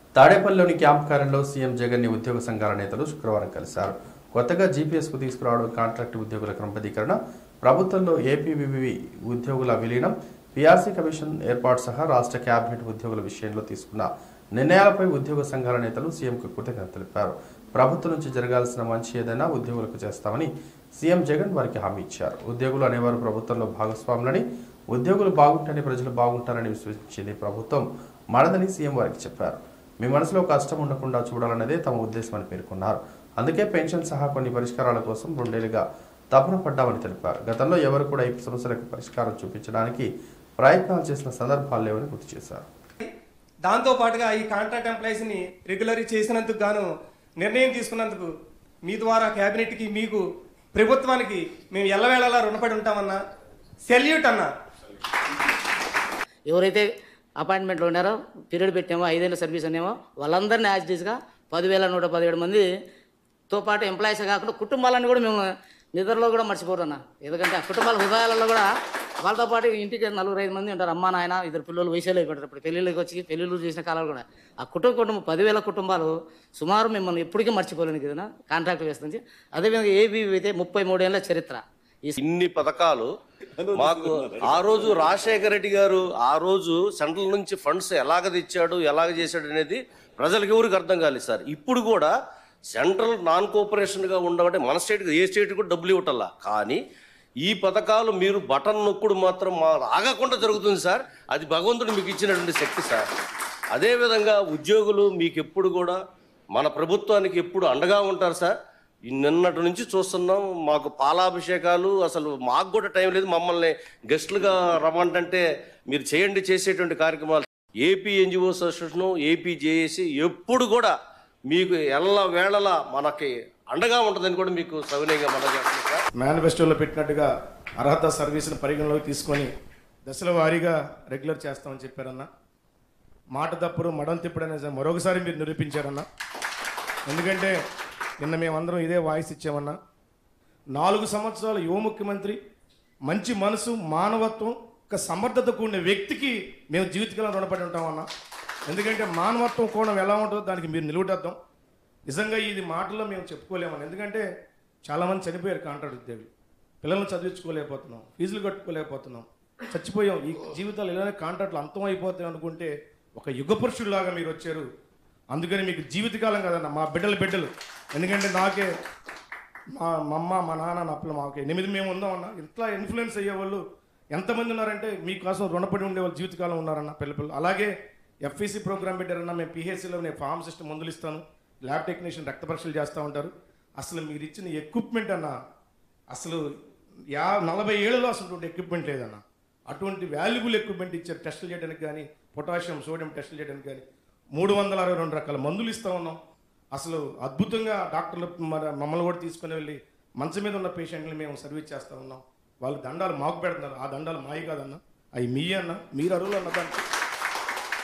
తాడేపల్లిలోని క్యాంప్ కార్యంలో సీఎం జగన్ ని ఉద్యోగ సంఘాల నేతలు శుక్రవారం కలిశారు కొత్తగా జీపీఎస్ కు తీసుకురావడం కాంట్రాక్ట్ ఉద్యోగుల క్రమబద్ధీకరణ ప్రభుత్వంలో ఏపీవివి ఉద్యోగుల విలీనం పీఆర్సీ కమిషన్ ఏర్పాటు సహా రాష్ట్ర కేబినెట్ ఉద్యోగుల విషయంలో తీసుకున్న నిర్ణయాలపై ఉద్యోగ సంఘాల నేతలు సీఎంకు కృతజ్ఞత తెలిపారు ప్రభుత్వం నుంచి జరగాల్సిన మంచి ఏదైనా ఉద్యోగులకు చేస్తామని సీఎం జగన్ వారికి హామీ ఇచ్చారు ఉద్యోగులు అనేవారు ప్రభుత్వంలో భాగస్వాములని ఉద్యోగులు బాగుంటేనే ప్రజలు బాగుంటారని విశ్వసించింది ప్రభుత్వం మనదని సీఎం వారికి చెప్పారు మీ మనసులో కష్టం ఉండకుండా చూడాలన్నదే తమ ఉద్దేశమని పేర్కొన్నారు అందుకే పెన్షన్ సహా కొన్ని పరిష్కారాల కోసం రెండేళ్లుగా తపన పడ్డామని తెలిపారు గతంలో ఎవరు కూడా ఈ సమస్యలకు పరిష్కారం చూపించడానికి ప్రయత్నాలు చేసిన సందర్భాలు లేవని గుర్తు చేశారు దాంతో పాటుగా ఈ కాంట్రాక్ట్ ఎంప్లాయీస్ని రెగ్యులరీ చేసినందుకు గాను నిర్ణయం తీసుకున్నందుకు మీ ద్వారా క్యాబినెట్కి మీకు ప్రభుత్వానికి మేము ఎల్లవేళలా రుణపడి ఉంటామన్నా సెల్యూట్ అన్నా ఎవరైతే అపాయింట్మెంట్లో ఉన్నారో పీరియడ్ పెట్టామో ఐదేళ్ళ సర్వీస్ అనేమో వాళ్ళందరినీ యాజ్ డీస్గా పదివేల నూట పదిహేడు మందితో పాటు ఎంప్లాయీస్ కాకుండా కుటుంబాలను కూడా మేము నిద్రలో కూడా మర్చిపోతున్నా ఎందుకంటే ఆ కుటుంబాల హృదయాలలో కూడా వాళ్ళతో పాటు ఇంటికి నలుగురు ఐదు మంది ఉంటారు అమ్మ నాయన ఇద్దరు పిల్లలు వయసులో అయిపోతారు ఇప్పుడు పెళ్ళిళ్ళకి వచ్చి పెళ్ళిళ్ళు చేసిన కాలాలు కూడా ఆ కుటుంబ కుటుంబం పదివేల కుటుంబాలు సుమారు మిమ్మల్ని ఎప్పటికీ మర్చిపోలేని కదా కాంట్రాక్ట్ వేస్తుంది అదేవిధంగా ఏబీ అయితే ముప్పై మూడేళ్ల చరిత్ర ఈ ఇన్ని పథకాలు మాకు ఆ రోజు రాజశేఖర రెడ్డి గారు ఆ రోజు సెంట్రల్ నుంచి ఫండ్స్ ఎలాగ తెచ్చాడు ఎలాగ చేశాడు అనేది ప్రజలకు ఎవరికి అర్థం కాలేదు సార్ ఇప్పుడు కూడా సెంట్రల్ నాన్ కోఆపరేషన్గా ఉండమంటే మన స్టేట్ ఏ స్టేట్ కూడా డబ్బులు ఇవ్వటల్లా కానీ ఈ పథకాలు మీరు బటన్ నొక్కుడు మాత్రం మా ఆగకుండా జరుగుతుంది సార్ అది భగవంతుడు మీకు ఇచ్చినటువంటి శక్తి సార్ అదేవిధంగా ఉద్యోగులు మీకు ఎప్పుడు కూడా మన ప్రభుత్వానికి ఎప్పుడు అండగా ఉంటారు సార్ ఈ నిన్నటి నుంచి చూస్తున్నాం మాకు పాలాభిషేకాలు అసలు మాకు కూడా టైం లేదు మమ్మల్ని గెస్టులుగా రమ్మంటే మీరు చేయండి చేసేటువంటి కార్యక్రమాలు AP NGO association AP JAC ఎప్పుడు కూడా మీకు ఎల్ల వేళలా మనకి అండగా ఉంటుందని కూడా మీకు సవినయంగా మనం చేస్తున్నాం సార్ మేనిఫెస్టోలో పెట్టినట్టుగా అర్హత సర్వీస్ని పరిగణలోకి తీసుకొని దశల వారీగా రెగ్యులర్ చేస్తామని చెప్పారన్న మాట తప్పుడు మడం తిప్పడనే మరొకసారి మీరు నిరూపించారన్న ఎందుకంటే నిన్న మేమందరం ఇదే వాయిస్ ఇచ్చామన్నా నాలుగు సంవత్సరాలు యువ ముఖ్యమంత్రి మంచి మనసు మానవత్వం ఒక సమర్థత కూడిన వ్యక్తికి మేము జీవితకాలం రుణపడి ఉంటామన్నా ఎందుకంటే మానవత్వం కోణం ఎలా ఉంటుందో దానికి మీరు నిలువటద్దాం నిజంగా ఇది మాటల్లో మేము చెప్పుకోలేమని ఎందుకంటే చాలామంది చనిపోయారు కాంట్రాక్ట్ ఉద్యోగులు పిల్లల్ని చదివించుకోలేకపోతున్నాం ఫీజులు కట్టుకోలేకపోతున్నాం చచ్చిపోయాం ఈ జీవితాలు ఇలానే కాంట్రాక్ట్లు అంతం అయిపోతాయి అనుకుంటే ఒక యుగ పురుషుల్లాగా మీరు వచ్చారు అందుకని మీకు జీవితకాలం కదన్న మా బిడ్డల బిడ్డలు ఎందుకంటే నాకే మా మా అమ్మ మా నాన్న నా పిల్ల మాకు ఎనిమిది మేము ఉందామన్న ఇంట్లో ఇన్ఫ్లుయెన్స్ అయ్యే వాళ్ళు ఎంతమంది ఉన్నారంటే మీకోసం రుణపడి ఉండే వాళ్ళు జీవితకాలం ఉన్నారన్న పిల్ల పిల్లలు అలాగే ఎఫ్ఈసి ప్రోగ్రామ్ పెట్టారన్న మేము పిహెచ్సిలో నేను ఫార్మ్ సిస్టమ్ మందులు ఇస్తాను ల్యాబ్ టెక్నీషియన్ రక్త పరీక్షలు చేస్తూ ఉంటారు అసలు మీరు ఇచ్చిన ఎక్విప్మెంట్ అన్న అసలు యా నలభై ఏళ్ళలో అసలు ఎక్విప్మెంట్ లేదన్న అటువంటి వాల్యుబుల్ ఎక్విప్మెంట్ ఇచ్చారు టెస్టులు చేయడానికి కానీ పొటాషియం సోడియం టెస్టులు చేయడానికి కానీ మూడు వందల అరవై రెండు రకాల మందులు ఇస్తూ ఉన్నాం అసలు అద్భుతంగా డాక్టర్లు మన మమ్మల్ని కూడా తీసుకుని వెళ్ళి మంచం మీద ఉన్న పేషెంట్ని మేము సర్వీస్ చేస్తూ ఉన్నాం వాళ్ళు దండాలు మాకు పెడుతున్నారు ఆ దండాలు మాయి కాదన్న అవి మీ అన్న మీరు అరువులు అన్న దానికి